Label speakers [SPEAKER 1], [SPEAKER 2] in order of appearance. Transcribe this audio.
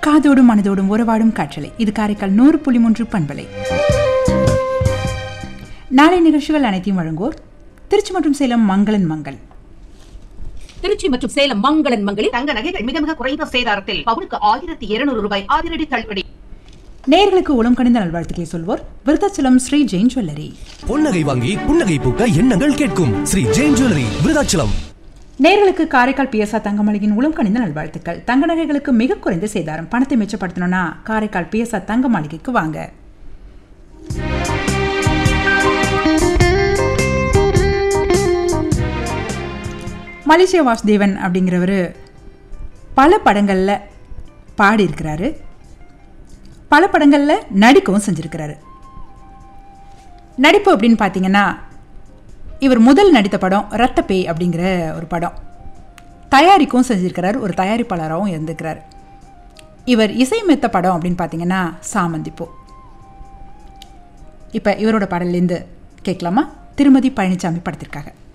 [SPEAKER 1] காதோடும் மனதோடும் உறவாடும் காற்றலை இது காரைக்கால் நூறு புள்ளி மூன்று பண்பலை நாளை நிகழ்ச்சிகள் அனைத்தையும் வழங்குவோர் திருச்சி மற்றும் சேலம் மங்களன் மங்கள்
[SPEAKER 2] திருச்சி மற்றும் சேலம் மங்களன் மங்களில்
[SPEAKER 3] தங்க நகைகள் மிக மிக குறைந்த சேதாரத்தில் பவுனுக்கு ஆயிரத்தி இருநூறு ரூபாய் அதிரடி தள்ளுபடி
[SPEAKER 1] நேர்களுக்கு உளம் கணிந்த நல்வாழ்த்துக்களை சொல்வோர் விருத்தாச்சலம் ஸ்ரீ ஜெயின் ஜுவல்லரி
[SPEAKER 4] பொன்னகை வாங்கி புன்னகை பூக்க எண்ணங்கள் கேட்கும் ஸ்ரீ ஜெயின் ஜுவல்லரி விருதாச்சலம்
[SPEAKER 1] நேர்களுக்கு காரைக்கால் பிஎஸ்ஆர் தங்கமளியின் உளம் கணிந்த நல்வாழ்த்துக்கள் தங்க நகைகளுக்கு மிக குறைந்த சேதாரம் பணத்தை மிச்சப்படுத்தணும்னா காரைக்கால் பிஎஸ்ஆர் தங்க மாளிகைக்கு வாங்க மலேசியா வாசுதேவன் அப்படிங்கிறவர் பல படங்களில் பாடியிருக்கிறாரு பல படங்களில் நடிக்கவும் செஞ்சுருக்கிறாரு நடிப்பு அப்படின்னு பார்த்தீங்கன்னா இவர் முதல் நடித்த படம் ரத்த பேய் அப்படிங்கிற ஒரு படம் தயாரிக்கவும் செஞ்சிருக்கிறார் ஒரு தயாரிப்பாளராகவும் இருந்திருக்கிறார் இவர் இசையமைத்த படம் அப்படின்னு பார்த்தீங்கன்னா சாமந்திப்பூ இப்போ இவரோட பாடல்லேருந்து கேட்கலாமா திருமதி பழனிசாமி படத்திற்காக